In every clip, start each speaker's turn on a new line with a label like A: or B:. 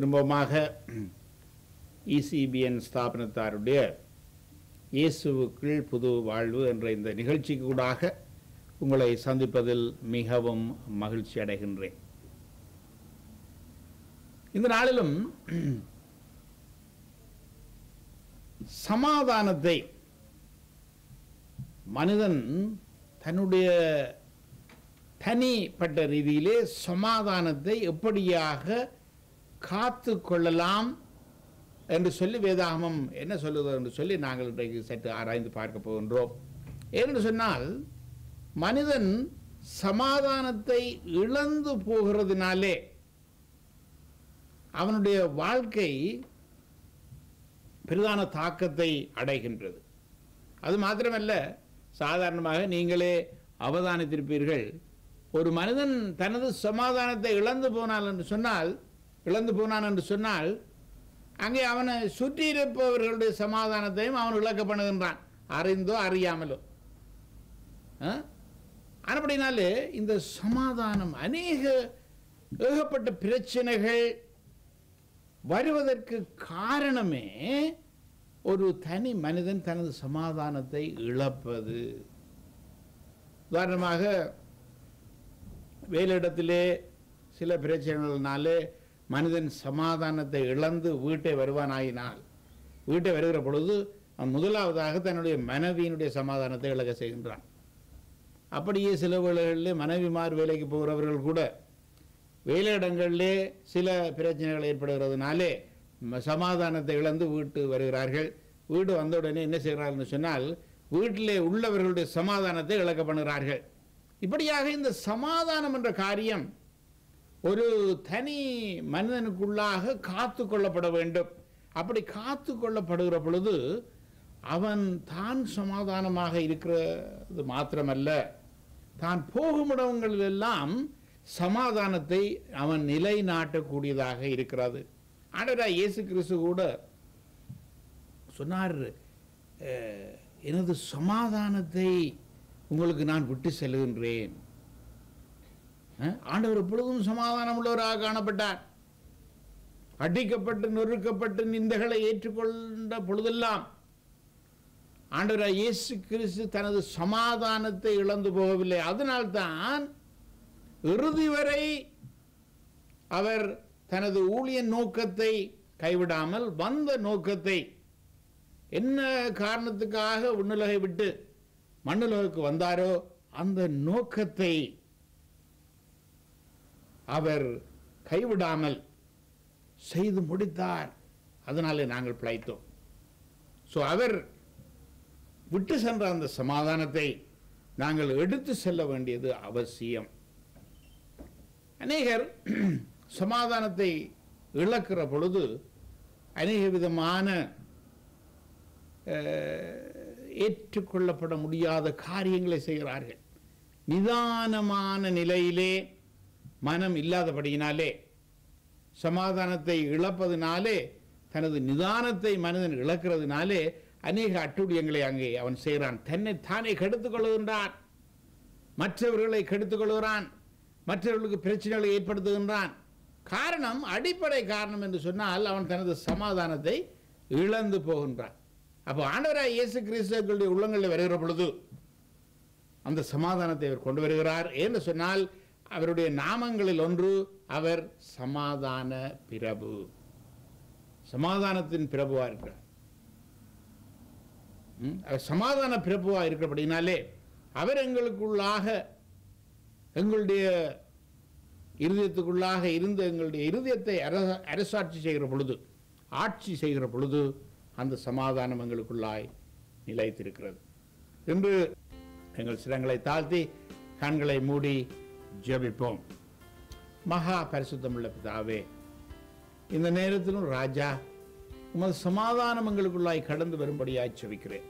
A: திரும்பமாக இசிபிஎன் ஸ்தாபனத்தாருடைய இயேசுவுக்குள் புது வாழ்வு என்ற இந்த நிகழ்ச்சிக்கு கூடாக உங்களை சந்திப்பதில் மிகவும் மகிழ்ச்சி அடைகின்றேன் இந்த நாளிலும் சமாதானத்தை மனிதன் தன்னுடைய தனிப்பட்ட ரீதியிலே சமாதானத்தை எப்படியாக காத்து கொள்ளலாம் என்று சொல்லி வேதாகமம் என்ன சொல்லுது என்று சொல்லி நாங்கள் இன்றைக்கு சற்று ஆராய்ந்து பார்க்க போகின்றோம் ஏனென்று சொன்னால் மனிதன் சமாதானத்தை இழந்து போகிறதுனாலே அவனுடைய வாழ்க்கை பிரதான தாக்கத்தை அடைகின்றது அது மாத்திரமல்ல சாதாரணமாக நீங்களே அவதானித்திருப்பீர்கள் ஒரு மனிதன் தனது சமாதானத்தை இழந்து போனால் என்று சொன்னால் இழந்து போனான் என்று சொன்னால் அங்கே அவனை சுற்றி இருப்பவர்களுடைய சமாதானத்தையும் அவன் இழக்க பண்ணுகின்றான் அறிந்தோ அறியாமலோ அப்படினாலே இந்த சமாதானம் அநேக ஏகப்பட்ட பிரச்சனைகள் வருவதற்கு காரணமே ஒரு தனி மனிதன் தனது சமாதானத்தை இழப்பது உதாரணமாக வேலையிடத்திலே சில பிரச்சனைகள்னாலே மனிதன் சமாதானத்தை இழந்து வீட்டை வருவானாயினால் வீட்டை வருகிற பொழுது அவன் முதலாவதாக தன்னுடைய மனைவியினுடைய சமாதானத்தை இழக்க செய்கின்றான் அப்படியே சில வேளைகளில் மனைவிமார் வேலைக்கு போகிறவர்கள் கூட வேலையிடங்களிலே சில பிரச்சனைகள் ஏற்படுகிறதுனாலே சமாதானத்தை இழந்து வீட்டு வருகிறார்கள் வீடு வந்த உடனே என்ன செய்கிறார்கள்னு சொன்னால் வீட்டிலே உள்ளவர்களுடைய சமாதானத்தை இழக்க பண்ணுகிறார்கள் இப்படியாக இந்த சமாதானம் என்ற காரியம் ஒரு தனி மனிதனுக்குள்ளாக காத்து கொள்ளப்பட வேண்டும் அப்படி காத்து கொள்ளப்படுகிற பொழுது அவன் தான் சமாதானமாக இருக்கிறது மாத்திரமல்ல தான் போகும் இடங்களிலெல்லாம் சமாதானத்தை அவன் நிலைநாட்டக்கூடியதாக இருக்கிறது ஆண்டவராக இயேசு கிறிஸ்து கூட சொன்னார் எனது சமாதானத்தை உங்களுக்கு நான் விட்டு செல்கின்றேன் ஆண்டவர் எப்பொழுதும் சமாதானம் உள்ளவராக காணப்பட்டார் அடிக்கப்பட்டு நொறுக்கப்பட்டு நிந்தைகளை ஏற்றுக்கொண்ட பொழுதெல்லாம் ஆண்டவராக இயேசு கிறிஸ்து தனது சமாதானத்தை இழந்து போகவில்லை அதனால்தான் இறுதி வரை அவர் தனது ஊழிய நோக்கத்தை கைவிடாமல் வந்த நோக்கத்தை என்ன காரணத்துக்காக விண்ணுலகை விட்டு மண்ணுலகுக்கு வந்தாரோ அந்த நோக்கத்தை அவர் கைவிடாமல் செய்து முடித்தார் அதனாலே நாங்கள் பிழைத்தோம் ஸோ அவர் விட்டு சென்ற அந்த சமாதானத்தை நாங்கள் எடுத்து செல்ல வேண்டியது அவசியம் அநேகர் சமாதானத்தை இழக்கிற பொழுது அநேக விதமான ஏற்றுக்கொள்ளப்பட முடியாத காரியங்களை செய்கிறார்கள் நிதானமான நிலையிலே மனம் இல்லாதபடியினாலே சமாதானத்தை இழப்பதினாலே தனது நிதானத்தை மனிதன் இழக்கிறதுனாலே அநேக அட்டுடியங்களை அங்கே அவன் செய்கிறான் தன்னை தானே கெடுத்துக் கொள்ளுகின்றான் மற்றவர்களை கெடுத்துக் கொள்கிறான் மற்றவர்களுக்கு பிரச்சனைகளை ஏற்படுத்துகின்றான் காரணம் அடிப்படை காரணம் என்று சொன்னால் அவன் தனது சமாதானத்தை இழந்து போகின்றான் அப்போ ஆண்டவராய் இயேசு கிறிஸ்தவர்களுடைய உள்ளங்களில் வருகிற பொழுது அந்த சமாதானத்தை அவர் கொண்டு வருகிறார் என்று சொன்னால் அவருடைய நாமங்களில் ஒன்று அவர் சமாதான பிரபு சமாதானத்தின் பிரபுவா இருக்கிறார் அவர் சமாதான பிரபுவா இருக்கிறபடினாலே அவர் எங்களுக்குள்ளாக எங்களுடைய இருதயத்துக்குள்ளாக இருந்த எங்களுடைய இருதயத்தை அரசாட்சி செய்கிற பொழுது ஆட்சி செய்கிற பொழுது அந்த சமாதானம் எங்களுக்குள்ளாய் நிலைத்திருக்கிறது இன்று எங்கள் சிரங்களை தாழ்த்தி கண்களை மூடி ஜெபிப்போம் மகா பரிசுத்தமுள்ள பிதாவே இந்த நேரத்திலும் ராஜா உமது சமாதானம் எங்களுக்குள்ளாய் கடந்து வரும்படியாய் செவிக்கிறேன்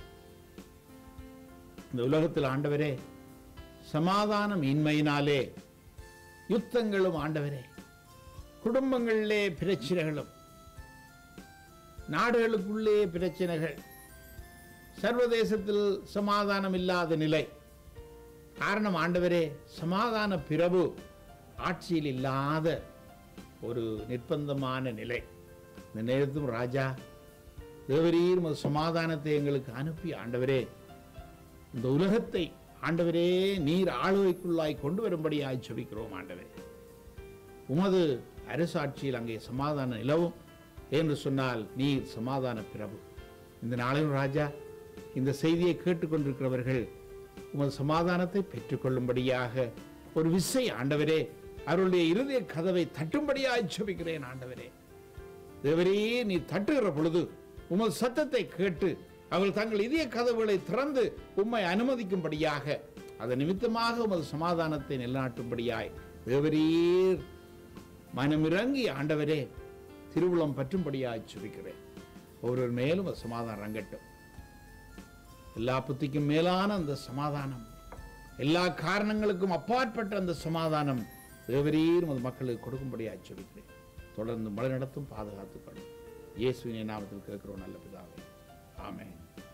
A: இந்த உலகத்தில் ஆண்டவரே சமாதானம் இன்மையினாலே யுத்தங்களும் ஆண்டவரே குடும்பங்களிலே பிரச்சனைகளும் நாடுகளுக்குள்ளே பிரச்சனைகள் சர்வதேசத்தில் சமாதானம் இல்லாத நிலை காரணம் ஆண்டவரே சமாதான பிரபு ஆட்சியில் இல்லாத ஒரு நிர்பந்தமான நிலை இந்த நேரத்தும் ராஜா தேவரீர் உமது சமாதானத்தை எங்களுக்கு அனுப்பி ஆண்டவரே இந்த உலகத்தை ஆண்டவரே நீர் ஆளுகைக்குள்ளாய் கொண்டு வரும்படியாய் ஜெபிக்கிறோம் ஆண்டவரே உமது அரசாட்சியில் அங்கே சமாதானம் நிலவும் என்று சொன்னால் நீர் சமாதான பிரபு இந்த நாளிலும் ராஜா இந்த செய்தியை கேட்டுக்கொண்டிருக்கிறவர்கள் உமது சமாதானத்தை பெற்றுக்கொள்ளும்படியாக ஒரு விசை ஆண்டவரே அவருடைய இருதய கதவை தட்டும்படியாய் ஜெபிக்கிறேன் ஆண்டவரே தேவரே நீ தட்டுகிற பொழுது உமது சத்தத்தை கேட்டு அவர்கள் தங்கள் இதய கதவுகளை திறந்து உம்மை அனுமதிக்கும்படியாக அதன் நிமித்தமாக உமது சமாதானத்தை நிலைநாட்டும்படியாய் தேவரீர் மனமிறங்கி ஆண்டவரே திருவுளம் பற்றும்படியாய் சுபிக்கிறேன் ஒருவர் மேலும் அது சமாதானம் ரங்கட்டும் எல்லா புத்திக்கும் மேலான அந்த சமாதானம் எல்லா காரணங்களுக்கும் அப்பாற்பட்ட அந்த சமாதானம் தேவரீர் உமது மக்களுக்கு கொடுக்கும்படியாய் சுபிக்கிறேன் தொடர்ந்து மழை நடத்தும் பாதுகாத்துக் கொள்ளும் இயேசுவின் நாமத்தில் கேட்கிறோம் நல்ல பிதாவே ஆமென்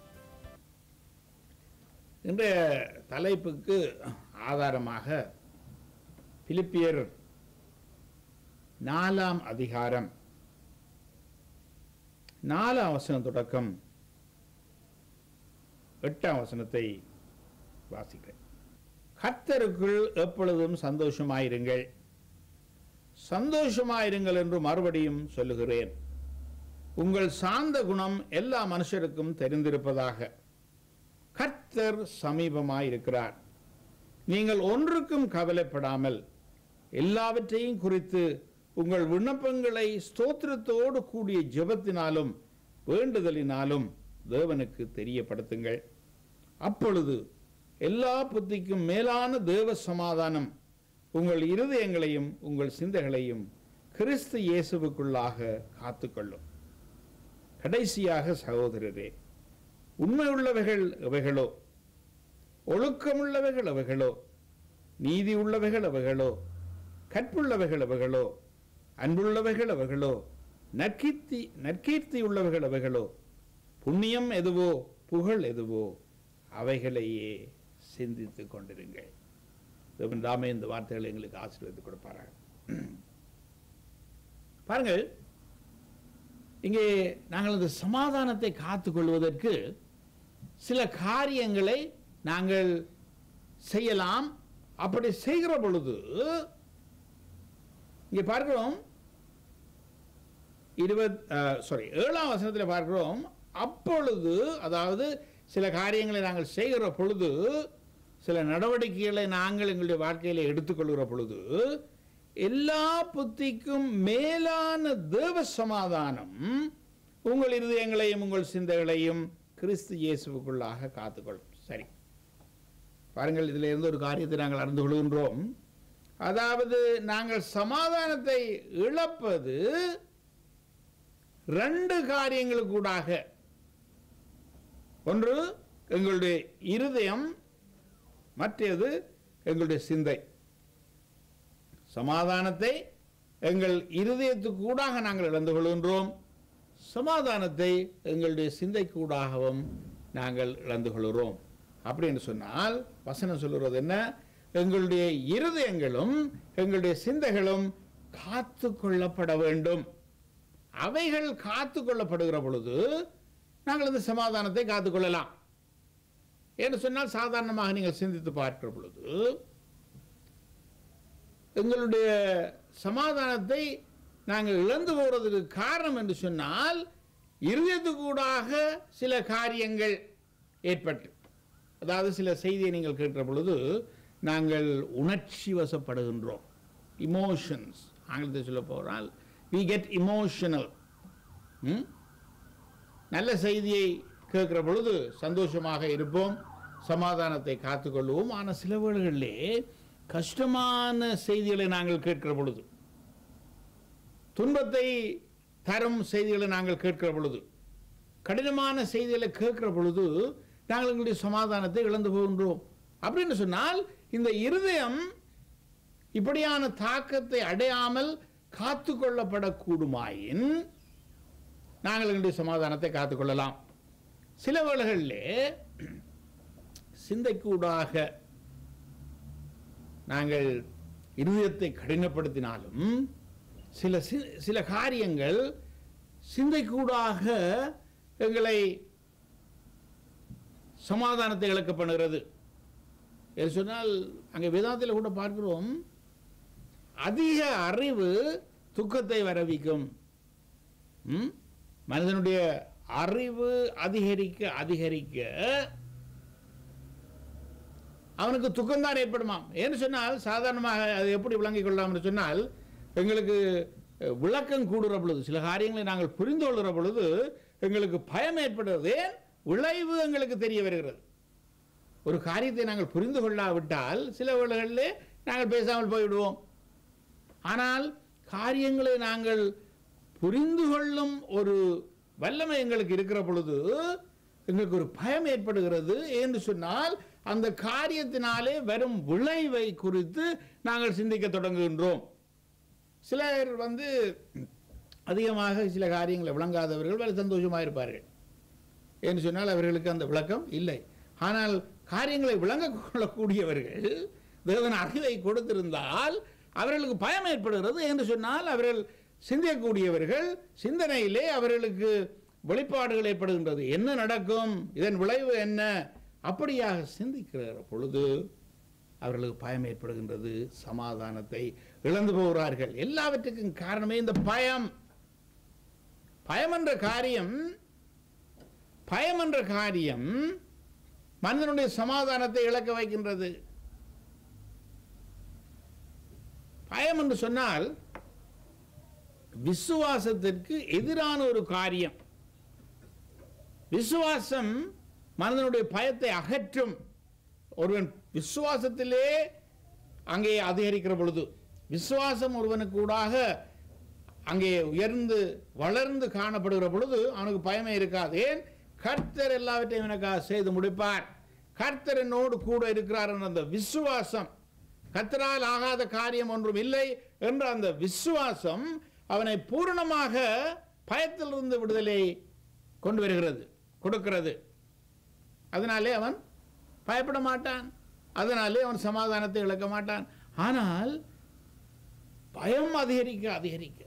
A: இன்றைய தலைப்புக்கு ஆதாரமாக பிலிப்பியர் நாலாம் அதிகாரம் நாலாம் வசனம் தொடக்கம் எட்டாம் வசனத்தை வாசிக்கிறேன் கர்த்தருக்குள் எப்பொழுதும் சந்தோஷமாயிருங்கள் சந்தோஷமாயிருங்கள் என்று மறுபடியும் சொல்லுகிறேன் உங்கள் சாந்த குணம் எல்லா மனுஷருக்கும் தெரிந்திருப்பதாக கர்த்தர் சமீபமாயிருக்கிறார் நீங்கள் ஒன்றுக்கும் கவலைப்படாமல் எல்லாவற்றையும் குறித்து உங்கள் விண்ணப்பங்களை ஸ்தோத்திரத்தோடு கூடிய ஜெபத்தினாலும் வேண்டுதலினாலும் தேவனுக்கு தெரியப்படுத்துங்கள் அப்பொழுது எல்லா புத்திக்கும் மேலான தேவ சமாதானம் உங்கள் இருதயங்களையும் உங்கள் சிந்தைகளையும் கிறிஸ்து இயேசுவுக்குள்ளாக காத்துக்கொள்ளும் கடைசியாக சகோதரரே உண்மையுள்ளவைகள் எவைகளோ ஒழுக்கமுள்ளவைகள் எவைகளோ நீதி உள்ளவைகள் எவைகளோ கற்புள்ளவைகள் எவைகளோ அன்புள்ளவைகள் எவைகளோ நற்கீர்த்தி நற்கீர்த்தி உள்ளவைகள் எவைகளோ புண்ணியம் எதுவோ புகழ் எதுவோ அவைகளையே சிந்தித்துக் கொண்டிருங்கள் தேவன் தாமே இந்த வார்த்தைகளை எங்களுக்கு ஆசீர்வதித்து கொடுப்பாராக பாருங்கள் இங்கே நாங்கள் இந்த சமாதானத்தை காத்துக்கொள்வதற்கு சில காரியங்களை நாங்கள் செய்யலாம் அப்படி செய்கிற பொழுது இங்கே பார்க்கிறோம் இருபத் சாரி ஏழாம் வசனத்தில் பார்க்கிறோம் அப்பொழுது அதாவது சில காரியங்களை நாங்கள் செய்கிற பொழுது சில நடவடிக்கைகளை நாங்கள் எங்களுடைய வாழ்க்கையில் எடுத்துக்கொள்கிற பொழுது எல்லா புத்திக்கும் மேலான தேவ சமாதானம் உங்கள் இருதயங்களையும் உங்கள் சிந்தைகளையும் கிறிஸ்து இயேசுவுக்குள்ளாக காத்துக்கொள்ளும் சரி பாருங்கள் இதில் இருந்து ஒரு காரியத்தை நாங்கள் அறிந்து கொள்கின்றோம் அதாவது நாங்கள் சமாதானத்தை இழப்பது ரெண்டு காரியங்களுக்கூடாக ஒன்று எங்களுடைய இருதயம் மற்றது எங்களுடைய சிந்தை சமாதானத்தை எங்கள் இருதயத்துக்கூடாக நாங்கள் இழந்து கொள்கின்றோம் சமாதானத்தை எங்களுடைய சிந்தைக்கூடாகவும் நாங்கள் இழந்து கொள்கிறோம் அப்படின்னு சொன்னால் வசனம் சொல்லுறது என்ன எங்களுடைய இருதயங்களும் எங்களுடைய சிந்தைகளும் காத்து கொள்ளப்பட வேண்டும் அவைகள் காத்து கொள்ளப்படுகிற பொழுது நாங்கள் இந்த சமாதானத்தை காத்துக்கொள்ளலாம் என்று சொன்னால் சாதாரணமாக நீங்கள் சிந்தித்து பார்க்கிற பொழுது எங்களுடைய சமாதானத்தை நாங்கள் இழந்து போறதுக்கு காரணம் என்று சொன்னால் இருதயத்துக்கூடாக சில காரியங்கள் ஏற்பட்டு அதாவது சில செய்தியை நீங்கள் கேட்கிற பொழுது நாங்கள் உணர்ச்சி வசப்படுகின்றோம் இமோஷன்ஸ் ஆங்கிலத்தை சொல்ல போனால் வி கெட் இமோஷனல் நல்ல செய்தியை கேட்கிற பொழுது சந்தோஷமாக இருப்போம் சமாதானத்தை காத்துக்கொள்வோம் ஆனால் சில வேளைகளிலே கஷ்டமான செய்திகளை நாங்கள் கேட்கிற பொழுது துன்பத்தை தரும் செய்திகளை நாங்கள் கேட்கிற பொழுது கடினமான செய்திகளை கேட்கிற பொழுது நாங்கள் எங்களுடைய சமாதானத்தை இழந்து போகின்றோம் அப்படின்னு சொன்னால் இந்த இருதயம் இப்படியான தாக்கத்தை அடையாமல் காத்து கொள்ளப்படக்கூடுமாயின் நாங்கள் எங்களுடைய சமாதானத்தை காத்துக்கொள்ளலாம் சில வேளைகளிலே சிந்தைக்கூடாக நாங்கள் இருதயத்தை கடினப்படுத்தினாலும் சில சி- சில காரியங்கள் சிந்தைக்கூடாக எங்களை சமாதானத்தை இழக்க பண்ணுகிறது என்று சொன்னால் அங்கே வேதாந்தத்தில் கூட பார்க்கிறோம் அதிக அறிவு துக்கத்தை வரவிக்கும் ம்? மனிதனுடைய அறிவு அதிகரிக்க அதிகரிக்க அவனுக்கு துக்கம்தான் ஏற்படுமாம் ஏன்னு சொன்னால் சாதாரணமாக அது எப்படி விளங்கிக் கொள்ளலாம்னு சொன்னால் எங்களுக்கு அஹ், விளக்கம் கூடுற பொழுது சில காரியங்களை நாங்கள் புரிந்து கொள்கிற பொழுது எங்களுக்கு பயம் ஏற்படுறது ஏன் விளைவு எங்களுக்கு தெரிய வருகிறது ஒரு காரியத்தை நாங்கள் புரிந்து கொள்ளாவிட்டால் சில வேளைகளிலே நாங்கள் பேசாமல் போய்விடுவோம் ஆனால் காரியங்களை நாங்கள் புரிந்து கொள்ளும் ஒரு வல்லமை எங்களுக்கு இருக்கிற பொழுது எங்களுக்கு ஒரு பயம் ஏற்படுகிறது என்று சொன்னால் அந்த காரியத்தினாலே வரும் விளைவை குறித்து நாங்கள் சிந்திக்க தொடங்குகின்றோம் சிலர் வந்து அதிகமாக சில காரியங்களை விளங்காதவர்கள் வேறு சந்தோஷமாக இருப்பார்கள் என்று சொன்னால் அவர்களுக்கு அந்த விளக்கம் இல்லை ஆனால் காரியங்களை விளங்க கொள்ளக்கூடியவர்கள் தேவன் அறிவை கொடுத்திருந்தால் அவர்களுக்கு பயம் ஏற்படுகிறது என்று சொன்னால் அவர்கள் சிந்திக்கக்கூடியவர்கள் சிந்தனையிலே அவர்களுக்கு வெளிப்பாடுகள் ஏற்படுகின்றது என்ன நடக்கும் இதன் விளைவு என்ன அப்படியாக சிந்திக்கிற பொழுது அவர்களுக்கு பயம் ஏற்படுகின்றது சமாதானத்தை இழந்து போகிறார்கள் எல்லாவற்றுக்கும் காரணமே இந்த பயம் பயம் என்ற காரியம் பயம் என்ற காரியம் மனிதனுடைய சமாதானத்தை இழக்க வைக்கின்றது பயம் என்று சொன்னால் விசுவாசத்திற்கு எதிரான ஒரு காரியம் விசுவாசம் மனிதனுடைய பயத்தை அகற்றும் ஒருவன் விசுவாசத்திலே அங்கே அதிகரிக்கிற பொழுது விசுவாசம் ஒருவனுக்கு கூடாக அங்கே உயர்ந்து வளர்ந்து காணப்படுகிற பொழுது அவனுக்கு பயமே இருக்காது ஏன் கர்த்தர் எல்லாவற்றையும் எனக்காக செய்து முடிப்பார் கர்த்தர் என்னோடு கூட இருக்கிறார் என்ற அந்த விசுவாசம் கர்த்தரால் ஆகாத காரியம் ஒன்றும் இல்லை என்ற அந்த விசுவாசம் அவனை பூரணமாக பயத்திலிருந்து விடுதலை கொண்டு வருகிறது கொடுக்கிறது அதனாலே அவன் பயப்பட மாட்டான் அதனாலே அவன் சமாதானத்தை இழக்க மாட்டான் ஆனால் பயம் அதிகரிக்க அதிகரிக்க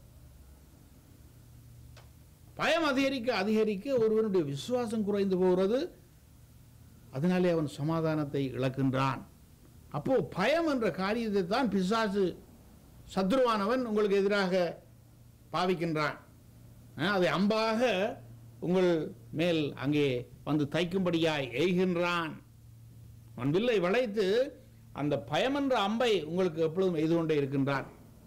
A: பயம் அதிகரிக்க அதிகரிக்க ஒருவனுடைய விசுவாசம் குறைந்து போகிறது அதனாலே அவன் சமாதானத்தை இழக்கின்றான் அப்போ பயம் என்ற காரியத்தை தான் பிசாசு சத்ருவானவன் உங்களுக்கு எதிராக பாவிக்கின்றான் அஹ், அதை அம்பாக உங்கள் மேல் அங்கே வந்து தைக்கும்படியாய் எய்கின்றான் அவன் வில்லை வளைத்து அந்த பயம் என்ற அம்பை உங்களுக்கு எப்பொழுதும் எய்து கொண்டே இருக்கின்றான்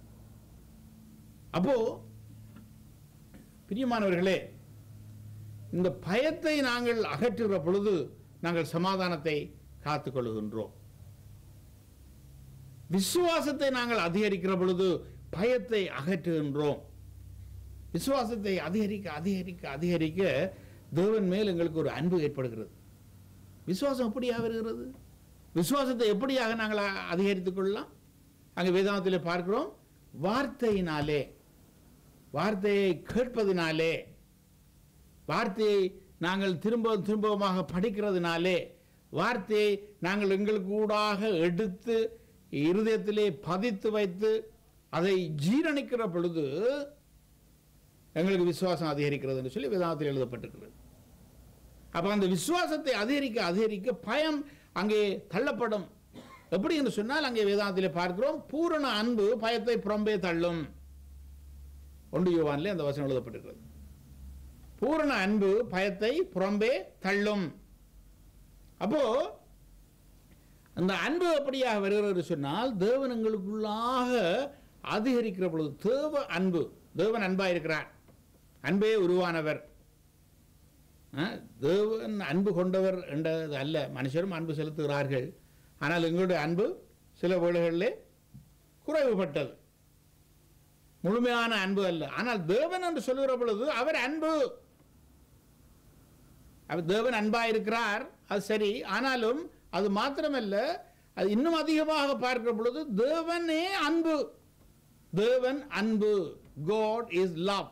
A: அப்போ பிரியமானவர்களே இந்த பயத்தை நாங்கள் அகற்றுகிற பொழுது நாங்கள் சமாதானத்தை காத்துக்கொள்கின்றோம் விசுவாசத்தை நாங்கள் அதிகரிக்கிற பொழுது பயத்தை அகற்றுகின்றோம் விசுவாசத்தை அதிகரிக்க அதிகரிக்க அதிகரிக்க தேவன் மேல் எங்களுக்கு ஒரு அன்பு ஏற்படுகிறது விசுவாசம் எப்படியாக வருகிறது விசுவாசத்தை எப்படியாக நாங்கள் அ- அதிகரித்துக் கொள்ளலாம் அங்கே வேதாந்தத்தில் பார்க்கிறோம் வார்த்தையினாலே வார்த்தையை கேட்பதினாலே வார்த்தையை நாங்கள் திரும்ப திரும்பமாக படிக்கிறதுனாலே வார்த்தையை நாங்கள் எங்களுக்கு ஊடாக எடுத்து இருதயத்திலே பதித்து வைத்து அதை ஜீரணிக்கிற பொழுது எங்களுக்கு விசுவாசம் அதிகரிக்கிறது என்று சொல்லி வேதாந்தத்தில் எழுதப்பட்டிருக்கிறது அப்ப அந்த விசுவாசத்தை அதிகரிக்க அதிகரிக்க பயம் அங்கே தள்ளப்படும் எப்படி என்று சொன்னால் அங்கே வேதாந்தத்திலே பார்க்கிறோம் பூரண அன்பு பயத்தை புறம்பே தள்ளும் ஒன்று யோவானிலே அந்த வசனம் எழுதப்பட்டிருக்கிறது பூரண அன்பு பயத்தை புறம்பே தள்ளும் அப்போ அந்த அன்பு எப்படியாக வருகிறது சொன்னால் தேவன் எங்களுக்குள்ளாக அதிகரிக்கிற பொழுது தேவ அன்பு தேவன் அன்பா இருக்கிறார் அன்பே உருவானவர் ஆ, தேவன் அன்பு கொண்டவர் என்றது அல்ல மனுஷரும் அன்பு செலுத்துகிறார்கள் ஆனால் எங்களுடைய அன்பு சில வேளைகளிலே குறைவுபட்டது முழுமையான அன்பு அல்ல ஆனால் தேவன் என்று சொல்லுகிற பொழுது அவர் அன்பு அவர் தேவன் அன்பா இருக்கிறார் அது சரி ஆனாலும் அது மாத்திரமல்ல அது இன்னும் அதிகமாக பார்க்கிற பொழுது தேவனே அன்பு தேவன் அன்பு காட் இஸ் லவ்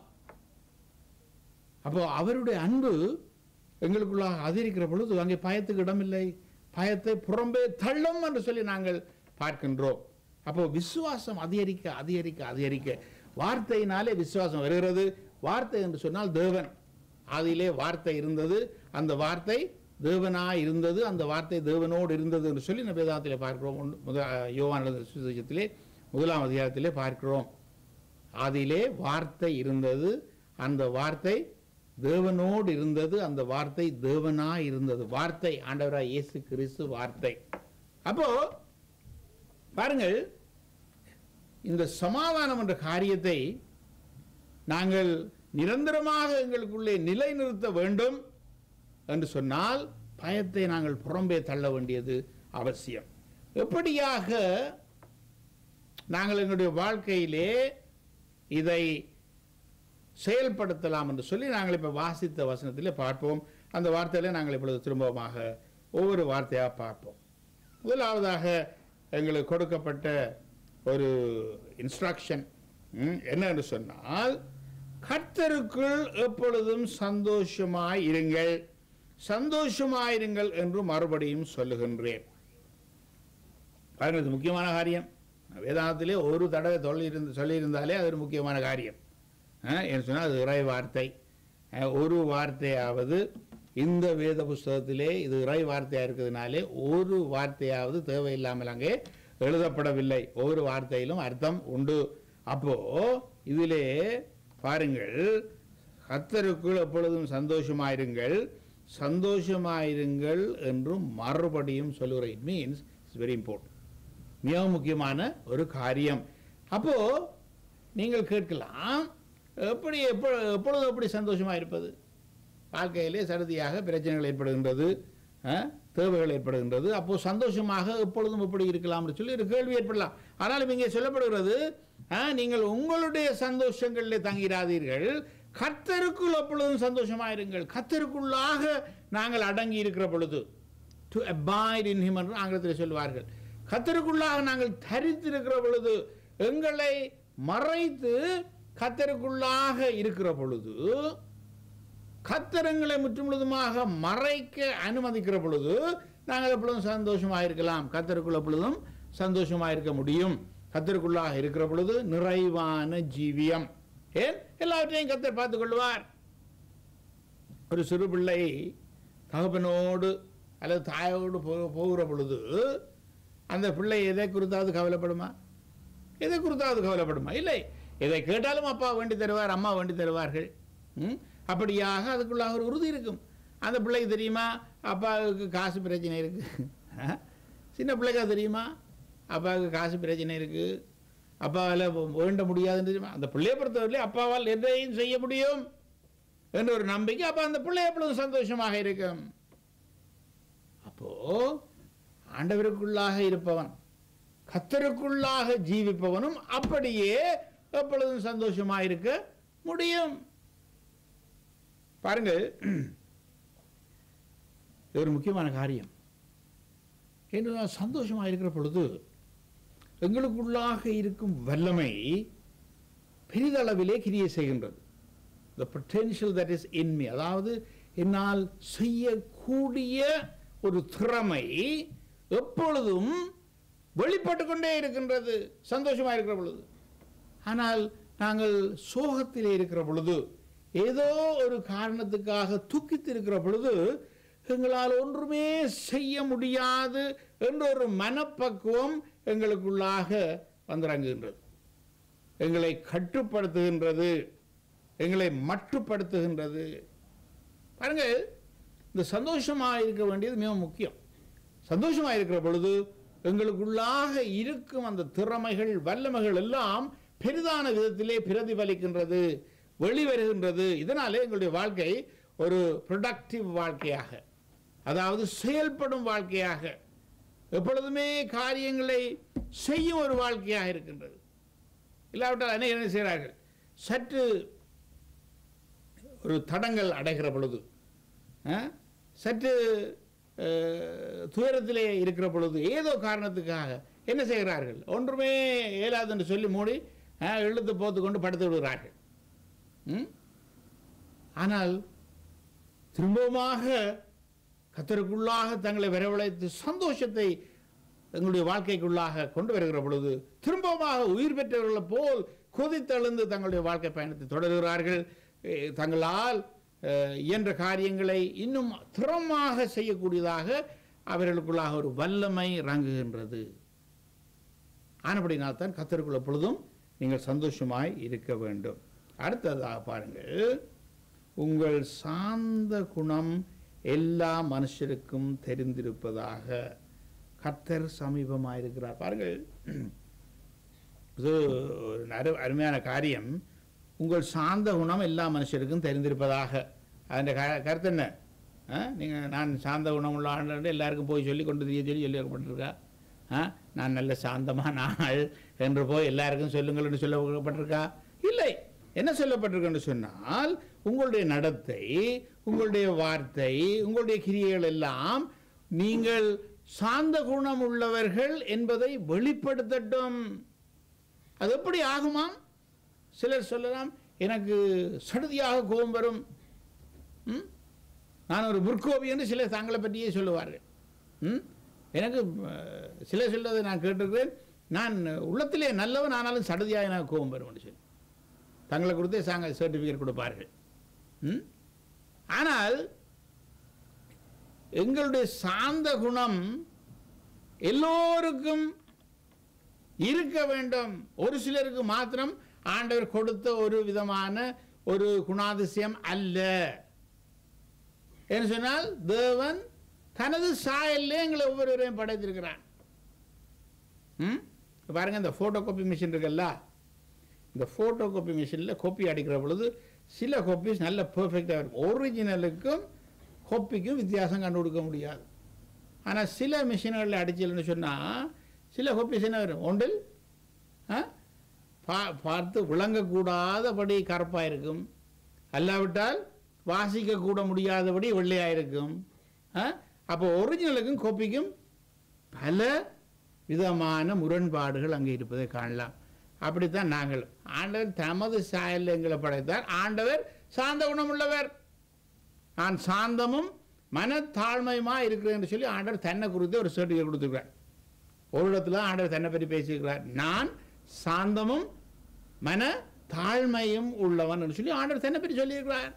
A: அப்போ அவருடைய அன்பு எங்களுக்குள்ளாக அதிகரிக்கிற பொழுது அங்கே பயத்துக்கு இடமில்லை பயத்தை புறம்பே தள்ளும் என்று சொல்லி நாங்கள் பார்க்கின்றோம் அப்போ விசுவாசம் அதிகரிக்க அதிகரிக்க அதிகரிக்க வார்த்தையினாலே விசுவாசம் வருகிறது வார்த்தை என்று சொன்னால் தேவன் அதிலே வார்த்தை இருந்தது அந்த வார்த்தை தேவனாய் இருந்தது அந்த வார்த்தை தேவனோடு இருந்தது என்று சொல்லி நம்ம வேதாந்திலே பார்க்கிறோம் ஒன்று முத யோவான் எழுதின சுவிசேஷத்திலே முதலாம் அதிகாரத்திலே பார்க்கிறோம் அதிலே வார்த்தை இருந்தது அந்த வார்த்தை தேவனோடு இருந்தது அந்த வார்த்தை தேவனாய் இருந்தது வார்த்தை ஆண்டவராய் இயேசு கிறிஸ்து வார்த்தை அப்போ பாருங்கள் இந்த சமாதானம் என்ற காரியத்தை நாங்கள் நிரந்தரமாக எங்களுக்குள்ளே நிலைநிறுத்த வேண்டும் என்று சொன்னால் பயத்தை நாங்கள் புறம்பே தள்ள வேண்டியது அவசியம் எப்படியாக நாங்கள் எங்களுடைய வாழ்க்கையிலே இதை செயல்படுத்தலாம் என்று சொல்லி நாங்கள் இப்போ வாசித்த வசனத்திலே பார்ப்போம் அந்த வார்த்தையில நாங்கள் இப்பொழுது திரும்பமாக ஒவ்வொரு வார்த்தையாக பார்ப்போம் முதலாவதாக எங்களுக்கு கொடுக்கப்பட்ட ஒரு இன்ஸ்ட்ரக்ஷன் என்ன என்று சொன்னால் கர்த்தருக்குள் எப்பொழுதும் சந்தோஷமாய் இருங்கள் சந்தோஷமாயிருங்கள் என்று மறுபடியும் சொல்லுகின்றேன் பாருங்கள் இது முக்கியமான காரியம் வேதாந்தத்திலே ஒரு தடவை சொல்லியிருந்து சொல்லியிருந்தாலே அது ஒரு முக்கியமான காரியம் அஹ், என்று சொன்னால் அது இறை வார்த்தை அஹ், ஒரு வார்த்தையாவது இந்த வேத புஸ்தகத்திலே இது இறை வார்த்தையாக இருக்கிறதுனாலே ஒரு வார்த்தையாவது தேவையில்லாமல் அங்கே எழுதப்படவில்லை ஒவ்வொரு வார்த்தையிலும் அர்த்தம் உண்டு அப்போ இதிலே பாருங்கள் கர்த்தருக்குள் எப்பொழுதும் சந்தோஷமாயிருங்கள் சந்தோஷமாயிருங்கள் என்றும் மறுபடியும் சொல்லுகிறேன் it means it's very important மிக முக்கியமான ஒரு காரியம் அப்போ நீங்கள் கேட்கலாம் எப்படி எப்போ எப்பொழுது எப்படி சந்தோஷமாக இருப்பது வாழ்க்கையிலே சடுதியாக பிரச்சனைகள் ஏற்படுகின்றது அஹ், தேவைகள் ஏற்படுகின்றது அப்போ சந்தோஷமாக எப்பொழுதும் எப்படி இருக்கலாம்னு சொல்லி ஒரு கேள்வி ஏற்படலாம் ஆனாலும் இங்கே சொல்லப்படுகிறது அஹ், நீங்கள் உங்களுடைய சந்தோஷங்களிலே தங்கிராதீர்கள் கர்த்தருக்குள் எப்பொழுதும் சந்தோஷமாயிருங்கள் கர்த்தருக்குள்ளாக நாங்கள் அடங்கி இருக்கிற பொழுது டு abide in him என்று ஆங்கிலத்தில் சொல்வார்கள் கத்தருக்குள்ளாக நாங்கள் தரித்திருக்கிற பொழுது எங்களை மறைத்து கத்தருக்குள்ளாக இருக்கிற பொழுது கத்தரங்களை முற்றுமுழுதுமாக மறைக்க அனுமதிக்கிற பொழுது நாங்கள் எப்பொழுதும் சந்தோஷமாக இருக்கலாம் கத்தருக்குள்ள பொழுதும் சந்தோஷமாக இருக்க முடியும் கத்தருக்குள்ளாக இருக்கிற பொழுது நிறைவான ஜீவியம் ஏன் எல்லாவற்றையும் கத்தர் பார்த்துக் கொள்வார் ஒரு சிறு பிள்ளை தகப்பனோடு அல்லது தாயோடு போ- போகிற பொழுது அந்த பிள்ளை எதை குறித்தாவது கவலைப்படுமா எதை குறித்தாவது கவலைப்படுமா இல்லை எதை கேட்டாலும் அப்பா வேண்டி தருவார் அம்மா வேண்டி தருவார்கள் ம்? அப்படியாக அதுக்குள்ளாக ஒரு உறுதி இருக்கும் அந்த பிள்ளைக்கு தெரியுமா அப்பாவுக்கு காசு பிரச்சனை இருக்கு ஆ? சின்ன பிள்ளைக்கா தெரியுமா அப்பாவுக்கு காசு பிரச்சனை இருக்கு அப்பாவால் வேண்ட முடியாதுன்னு தெரியுமா அந்த பிள்ளையை பொறுத்தவரையிலே அப்பாவால் எதையும் செய்ய முடியும் என்ற ஒரு நம்பிக்கை அப்போ அந்த பிள்ளை எப்பொழுதும் சந்தோஷமாக இருக்கும் அப்போ ஆண்டவருக்குள்ளாக இருப்பவன் கத்தருக்குள்ளாக ஜீவிப்பவனும் அப்படியே எப்பொழுதும் சந்தோஷமாக இருக்க முடியும் பாருங்கள் இது ஒரு முக்கியமான காரியம் என்று நான் சந்தோஷமாக இருக்கிற பொழுது எங்களுக்குள்ளாக இருக்கும் வல்லமை பெரிதளவிலே கிரியை செய்கின்றது the potential that is in me அதாவது என்னால் செய்யக்கூடிய ஒரு திறமை எப்பொழுதும் வெளிப்பட்டு கொண்டே இருக்கின்றது சந்தோஷமாக இருக்கிற பொழுது ஆனால் நாங்கள் சோகத்திலே இருக்கிற பொழுது ஏதோ ஒரு காரணத்துக்காக துக்கித்து இருக்கிற பொழுது எங்களால் ஒன்றுமே செய்ய முடியாது என்ற ஒரு மனப்பக்குவம் எங்களுக்குள்ளாக வந்திறங்குகின்றது எங்களை கட்டுப்படுத்துகின்றது எங்களை மட்டுப்படுத்துகின்றது பாருங்க இந்த சந்தோஷமாக இருக்க வேண்டியது மிக முக்கியம் சந்தோஷமாக இருக்கிற பொழுது எங்களுக்குள்ளாக இருக்கும் அந்த திறமைகள் வல்லமைகள் எல்லாம் பெரிதான விதத்திலே பிரதிபலிக்கின்றது வெளிவருகின்றது இதனாலே எங்களுடைய வாழ்க்கை ஒரு ப்ரொடக்டிவ் வாழ்க்கையாக அதாவது செயல்படும் வாழ்க்கையாக எப்பொழுதுமே காரியங்களை செய்யும் ஒரு வாழ்க்கையாக இருக்கின்றது இல்லாவிட்டால் என்ன என்ன செய்கிறார்கள் சற்று ஒரு தடங்கள் அடைகிற பொழுது ஆ, சற்று அஹ், துயரத்திலே இருக்கிற பொழுது ஏதோ காரணத்துக்காக என்ன செய்கிறார்கள் ஒன்றுமே இயலாது என்று சொல்லி மூடி ஆ, இழுத்து போத்து கொண்டு படுத்து விடுகிறார்கள் ம்? ஆனால் திரும்பவுமாக கத்தருக்குள்ளாக தங்களை வரவழைத்து சந்தோஷத்தை எங்களுடைய வாழ்க்கைக்குள்ளாக கொண்டு வருகிற பொழுது திரும்பமாக உயிர் பெற்றவர்களைப் போல் கொதித்தெழுந்து தங்களுடைய வாழ்க்கை பயணத்தை தொடர்கிறார்கள் அஹ், தங்களால் அஹ், இயன்ற காரியங்களை இன்னும் திறமாக செய்யக்கூடியதாக அவர்களுக்குள்ளாக ஒரு வல்லமை இறங்குகின்றது ஆனபடினால் தான் கத்தருக்குள்ள பொழுதும் நீங்கள் சந்தோஷமாய் இருக்க வேண்டும் அடுத்ததாக பாருங்கள் உங்கள் சாந்த குணம் எல்லா மனுஷருக்கும் தெரிந்திருப்பதாக கர்த்தர் சமீபமாக இருக்கிறார் பாருங்கள் இது ஒரு அரு அருமையான காரியம் உங்கள் சாந்த குணம் எல்லா மனுஷருக்கும் தெரிந்திருப்பதாக அதன் க கருத்து என்ன நீங்கள் நான் சாந்த குணம் உள்ள ஆண்டு எல்லாருக்கும் போய் சொல்லி கொண்டு தெரிய சொல்லி சொல்லப்பட்டிருக்கா ஆ நான் நல்ல சாந்தமான ஆள் என்று போய் எல்லாருக்கும் சொல்லுங்கள் என்று சொல்லப்பட்டிருக்கா இல்லை என்ன சொல்லப்பட்டிருக்குன்னு சொன்னால் உங்களுடைய நடத்தை உங்களுடைய வார்த்தை உங்களுடைய கிரியைகள் எல்லாம் நீங்கள் சாந்த குணம் உள்ளவர்கள் என்பதை வெளிப்படுத்தட்டும் அது எப்படி ஆகுமாம் சிலர் சொல்லலாம் எனக்கு சடுதியாக கோபம் வரும் ம்? நான் ஒரு முற்கோபி என்று சிலர் தங்களை பற்றியே சொல்லுவார்கள் ம்? எனக்கு அஹ், சிலர் சொல்றதை நான் கேட்டிருக்கிறேன் நான் உள்ளத்திலே நல்லவன் ஆனாலும் சடுதியாக எனக்கு கோபம் வரும் என்று சொல்லி தங்களை கொடுத்தே சாங்க சர்டிஃபிகேட் கொடுப்பார்கள் ம்? ஆனால் எங்களுடைய சாந்த குணம் எல்லோருக்கும் இருக்க வேண்டும் ஒரு சிலருக்கு மாத்திரம் ஆண்டவர் கொடுத்த ஒரு விதமான ஒரு குணாதிசயம் அல்ல என்று சொன்னால் தேவன் தனது சாயல்லே எங்களை ஒவ்வொருவரையும் படைத்திருக்கிறான் ம்? இப்ப பாருங்க இந்த ஃபோட்டோ காப்பி மிஷின் இருக்குல்ல இந்த ஃபோட்டோ காப்பி மிஷினில் காப்பி அடிக்கிற பொழுது சில காப்பீஸ் நல்ல பெர்ஃபெக்டாக இருக்கும் ஒரிஜினலுக்கும் காப்பிக்கும் வித்தியாசம் கண்டுபிடிக்க முடியாது ஆனால் சில மிஷின்களில் அடிச்சல்னு சொன்னால் சில காப்பீஸ் என்ன வரும் ஒன்றில் ஆ, பா பார்த்து விளங்கக்கூடாதபடி கருப்பாக இருக்கும் அல்லாவிட்டால் வாசிக்க கூட முடியாதபடி வெள்ளையாக இருக்கும் ஆ? அப்போ ஒரிஜினலுக்கும் காப்பிக்கும் பல விதமான முரண்பாடுகள் அங்கே இருப்பதை காணலாம் அப்படித்தான் நாங்கள் ஆண்டவர் தமது சாயல் எங்களை படைத்தார் ஆண்டவர் சாந்த குணமுள்ளவர் நான் சாந்தமும் மனத்தாழ்மையுமா இருக்கிறேன் என்று சொல்லி ஆண்டவர் தன்னை குறித்து ஒரு சர்டிஃபிகேட் கொடுத்துருக்கிறார் ஒரு இடத்துல ஆண்டவர் தன்னை பற்றி பேசியிருக்கிறார் நான் சாந்தமும் மன தாழ்மையும் உள்ளவன் என்று சொல்லி ஆண்டவர் தன்னை பற்றி சொல்லியிருக்கிறார்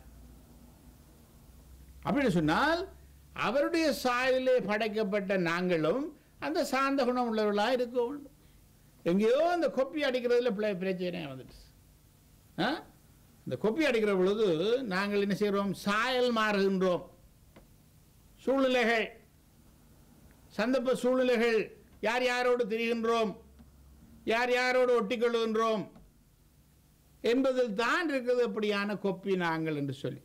A: அப்படின்னு சொன்னால் அவருடைய சாயலிலே படைக்கப்பட்ட நாங்களும் அந்த சாந்த குணம் உள்ளவர்களாக இருக்க வேண்டும் எங்கேயோ அந்த கொப்பி அடிக்கிறதுல பிள்ளை பிரச்சனை வந்துட்டு ஆ? இந்த கொப்பி அடிக்கிற பொழுது நாங்கள் என்ன செய்கிறோம் சாயல் மாறுகின்றோம் சூழ்நிலைகள் சந்தர்ப்ப சூழ்நிலைகள் யார் யாரோடு திரிகின்றோம் யார் யாரோடு ஒட்டிக்கொள்கின்றோம் என்பதில் தான் இருக்கிறது அப்படியான கொப்பி நாங்கள் என்று சொல்லி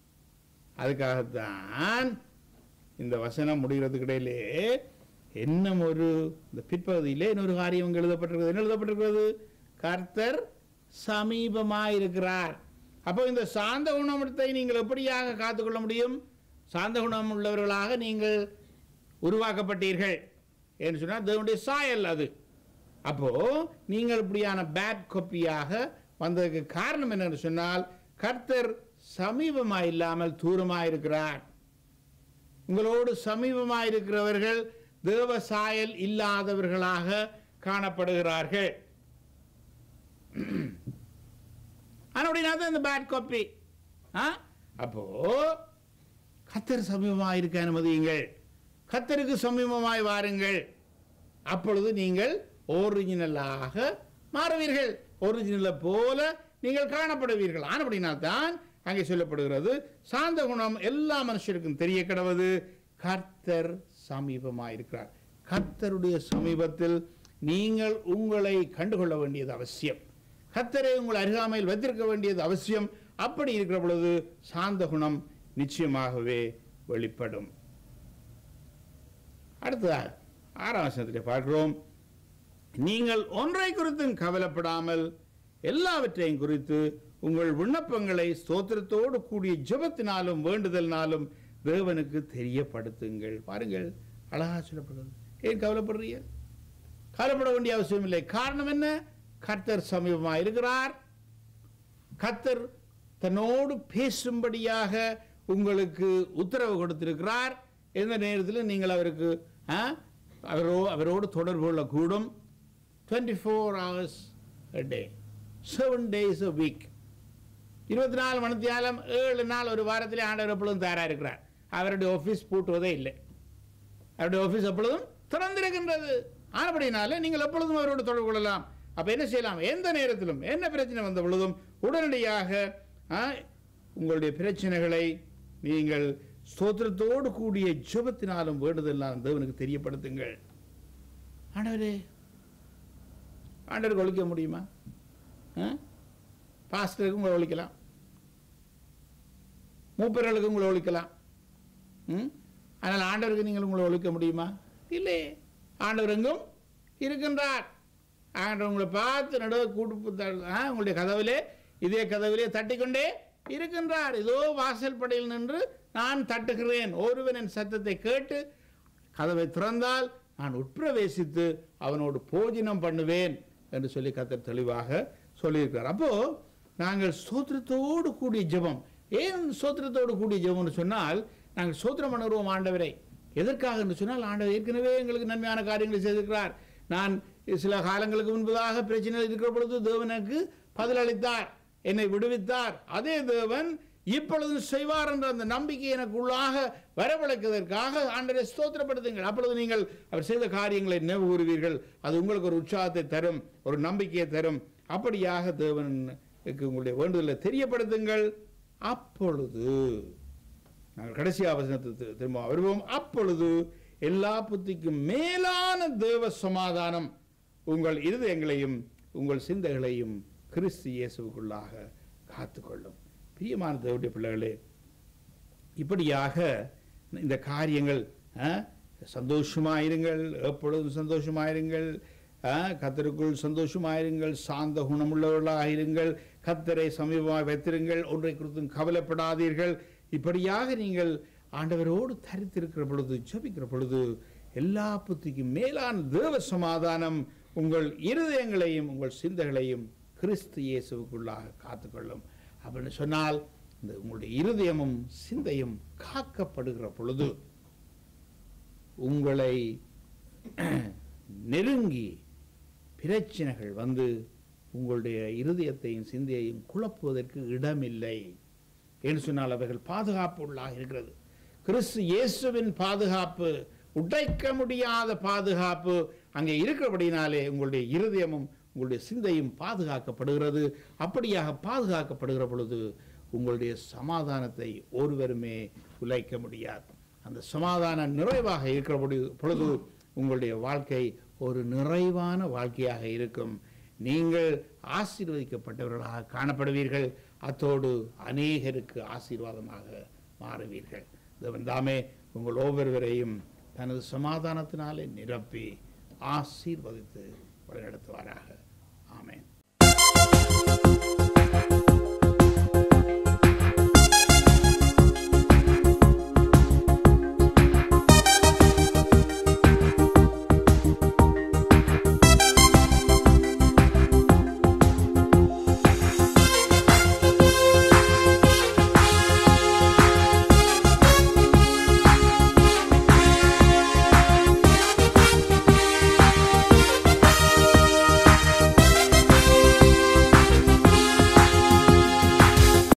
A: அதுக்காகத்தான் இந்த வசனம் முடிகிறதுக்கு இடையிலே இன்னும் ஒரு இந்த பிற்பகுதியிலே இன்னொரு காரியம் இங்கு எழுதப்பட்டிருக்கிறது என்ன எழுதப்பட்டிருக்கிறது கர்த்தர் சமீபமாயிருக்கிறார் அப்போ இந்த சாந்த குணத்தை நீங்கள் எப்படியாக காத்துக்கொள்ள முடியும் சாந்த குணம் உள்ளவர்களாக நீங்கள் உருவாக்கப்பட்டீர்கள் என்று சொன்னால் தேவனுடைய சாயல் அது அப்போ நீங்கள் இப்படியான பேட் கொப்பியாக வந்ததுக்கு காரணம் என்னன்னு சொன்னால் கர்த்தர் சமீபமாக இல்லாமல் தூரமாக இருக்கிறார் உங்களோடு சமீபமாக இருக்கிறவர்கள் தேவ சாயல் இல்லாதவர்களாக காணப்படுகிறார்கள் ஆனால் அப்படின்னா தான் இந்த பேட் காப்பி ஆ அப்போ கத்தர் சமீபமாக இருக்க அனுமதியுங்கள் கத்தருக்கு சமீபமாய் வாருங்கள் அப்பொழுது நீங்கள் ஒரிஜினலாக மாறுவீர்கள் ஒரிஜினலை போல நீங்கள் காணப்படுவீர்கள் ஆனபடினால் தான் அங்கே சொல்லப்படுகிறது சாந்த குணம் எல்லா மனுஷருக்கும் தெரிய கிடவது கர்த்தர் சமீபமாக இருக்கிறார் கர்த்தருடைய சமீபத்தில் நீங்கள் உங்களை கண்டுகொள்ள வேண்டியது அவசியம் கர்த்தரை உங்கள் அருகாமையில் வைத்திருக்க வேண்டியது அவசியம் அப்படி இருக்கிற பொழுது சாந்த குணம் நிச்சயமாகவே வெளிப்படும் அடுத்ததாக ஆறாம் வசனத்தில் பார்க்கிறோம் நீங்கள் ஒன்றை குறித்தும் கவலைப்படாமல் எல்லாவற்றையும் குறித்து உங்கள் விண்ணப்பங்களை ஸ்தோத்திரத்தோடு கூடிய ஜெபத்தினாலும் வேண்டுதலினாலும் தேவனுக்கு தெரியப்படுத்துங்கள் பாருங்கள் அழகா சொல்லப்படுகிறது ஏன் கவலைப்படுறீங்க கவலைப்பட வேண்டிய அவசியம் இல்லை காரணம் என்ன கர்த்தர் சமீபமாக இருக்கிறார் கர்த்தர் தன்னோடு பேசும்படியாக உங்களுக்கு உத்தரவு கொடுத்திருக்கிறார் எந்த நேரத்தில் நீங்கள் அவருக்கு ஆ, அவரோ அவரோடு தொடர்பு கொள்ளக்கூடும் twenty four hours day seven days a week இருபத்தி நாலு மணித்தியாலம் ஏழு நாள் ஒரு வாரத்திலே ஆண்டவர் எப்பொழுதும் தயாராக இருக்கிறார் அவருடைய ஆஃபீஸ் பூட்டுவதே இல்லை அவருடைய ஆஃபீஸ் எப்பொழுதும் திறந்திருக்கின்றது ஆனபடினாலே நீங்கள் எப்பொழுதும் அவரோடு தொடர்பு கொள்ளலாம் அப்போ என்ன செய்யலாம் எந்த நேரத்திலும் என்ன பிரச்சனை வந்த பொழுதும் உடனடியாக ஆ, உங்களுடைய பிரச்சனைகளை நீங்கள் ஸ்தோத்திரத்தோடு கூடிய ஜெபத்தினாலும் வேண்டுதலாலும் தேவனுக்கு தெரியப்படுத்துங்கள் ஆண்டவரே ஆண்டவருக்கு ஒழிக்க முடியுமா ஆ? பாஸ்டருக்கு உங்களை ஒழிக்கலாம் மூப்பர்களுக்கு உங்களை ஒழிக்கலாம் ம்? ஆனால் ஆண்டவருக்கு நீங்கள் உங்களை ஒழிக்க முடியுமா இல்லை ஆண்டவர் எங்கும் இருக்கின்றார் ஆண்டவர் உங்களை பார்த்து நடுவே கூட்டு த- ஆ, உங்களுடைய கதவிலே இதே கதவிலே தட்டிக்கொண்டே இருக்கின்றார் இதோ வாசல் படையில் நின்று நான் தட்டுகிறேன் ஒருவன் என் சத்தத்தை கேட்டு கதவை திறந்தால் நான் உட்பிரவேசித்து அவனோடு போஜனம் பண்ணுவேன் என்று சொல்லி கத்தர் தெளிவாக சொல்லியிருக்கிறார் அப்போ நாங்கள் சோத்திரத்தோடு கூடிய ஜெபம் ஏன் சோத்திரத்தோடு கூடிய ஜெபம்னு சொன்னால் நாங்கள் சோத்திரம் பண்ணுவோம் ஆண்டவரை எதற்காக என்று சொன்னால் ஆண்டவர் ஏற்கனவே எங்களுக்கு நன்மையான காரியங்களை செய்திருக்கிறார் நான் சில காலங்களுக்கு முன்பதாக பிரச்சனை இருக்கிற பொழுது தேவனுக்கு பதிலளித்தார் என்னை விடுவித்தார் அதே தேவன் இப்பொழுது செய்வார் என்ற அந்த நம்பிக்கை எனக்கு உள்ளாக வரவழைப்பதற்காக ஆண்டரை ஸ்தோத்திரப்படுத்துங்கள் அப்பொழுது நீங்கள் அவர் செய்த காரியங்களை நினைவு கூறுவீர்கள் அது உங்களுக்கு ஒரு உற்சாகத்தை தரும் ஒரு நம்பிக்கையை தரும் அப்படியாக தேவனுக்கு உங்களுடைய வேண்டுதலை தெரியப்படுத்துங்கள் அப்பொழுது நாங்கள் கடைசி அவசரத்தை திரும்ப வருவோம் அப்பொழுது எல்லா புத்திக்கும் மேலான தேவ சமாதானம் உங்கள் இருதயங்களையும் உங்கள் சிந்தைகளையும் கிறிஸ்து இயேசுவுக்குள்ளாக காத்துக்கொள்ளும் பிரியமான தேவனுடைய பிள்ளைகளே இப்படியாக இந்த காரியங்கள் ஆ, சந்தோஷமாயிருங்கள் எப்பொழுதும் சந்தோஷமாயிருங்கள் ஆ, கத்தருக்குள் சந்தோஷமாயிருங்கள் சாந்த குணமுள்ளவர்களாயிருங்கள் கத்தரை சமீபமாக வைத்திருங்கள் ஒன்றை குறித்தும் கவலைப்படாதீர்கள் இப்படியாக நீங்கள் ஆண்டவரோடு தரித்திருக்கிற பொழுது ஜெபிக்கிற பொழுது எல்லா புத்திக்கும் மேலான தேவ சமாதானம் உங்கள் இருதயங்களையும் உங்கள் சிந்தைகளையும் கிறிஸ்து இயேசுவுக்குள்ளாக காத்துக்கொள்ளும் அப்படின்னு சொன்னால் இந்த உங்களுடைய இருதயமும் சிந்தையும் காக்கப்படுகிற பொழுது உங்களை நெருங்கி பிரச்சனைகள் வந்து உங்களுடைய இருதயத்தையும் சிந்தையையும் குழப்புவதற்கு இடமில்லை என்று சொன்னால் அவைகள் பாதுகாப்பு உள்ளாக இருக்கிறது கிறிஸ்து இயேசுவின் பாதுகாப்பு உடைக்க முடியாத பாதுகாப்பு அங்கே இருக்கிறபடினாலே உங்களுடைய இருதயமும் உங்களுடைய சிந்தையும் பாதுகாக்கப்படுகிறது அப்படியாக பாதுகாக்கப்படுகிற பொழுது உங்களுடைய சமாதானத்தை ஒருவருமே உழைக்க முடியாது அந்த சமாதானம் நிறைவாக இருக்கிற பொழுது- பொழுது உங்களுடைய வாழ்க்கை ஒரு நிறைவான வாழ்க்கையாக இருக்கும் நீங்கள் ஆசீர்வதிக்கப்பட்டவர்களாக காணப்படுவீர்கள் அத்தோடு அநேகருக்கு ஆசீர்வாதமாக மாறுவீர்கள் தேவன் தாமே உங்கள் ஒவ்வொருவரையும் தனது சமாதானத்தினாலே நிரப்பி ஆசீர்வதித்து வழிநடத்துவாராக